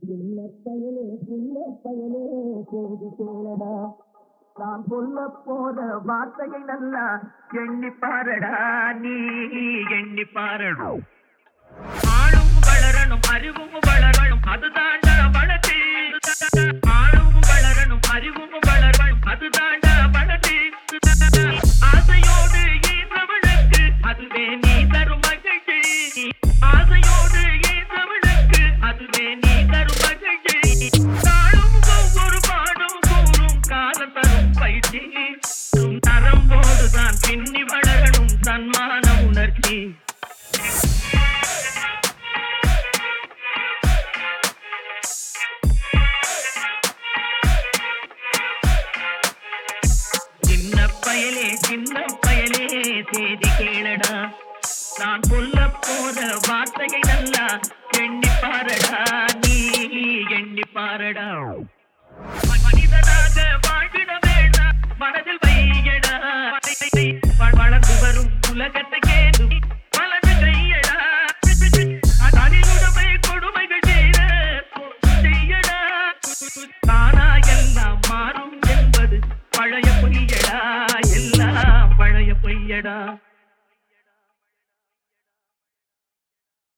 சின்ன பயலே சின்ன பயலே செய்தி கேளடா நான் சொல்ல போற வார்த்தையை நல்லா எண்ணி பாரடா நீ எண்ணி பாரடா ஆளும் வளரணும் அறிவும் வளரணும் அதுதாண்டா வளர்ச்சி ஆளும் வளரணும் அறிவும் வளரணும் அதுதாண்டா வளர்ச்சி ஆசையோடு ஈன்றவனுக்கு அதுவே நீ தரும் மகிழ்ச்சி ஆசையோடு ஈன்றவனுக்கு அதுவே நீ தரும் மகிழ்ச்சி நாளும் ஒவ்வொரு பாடும் கூறும் காலம் தரும் பயிற்சி உன் நரம்போடுதான் பின்னி வளரணும் தன்மான உணர்ச்சி சின்ன பயலே சின்ன பயலே செய்தி கேளடா நான் சொல்ல போற வார்த்தையை நல்லா எண்ணி பாரடா நீ எண்ணி பாரடா மனிதனாக வாழ்விட வேண்டாம் மனதில் வையடா வ- வளர்ந்து வரும் உலகத்தை கேடு வலது கையடா தனியுடைமை கொடுமைகள் செய்த செய்யடா தானா எல்லாம் மாறும் என்பது பழைய பொய்யடா எல்லாம் பழைய பொய்யடா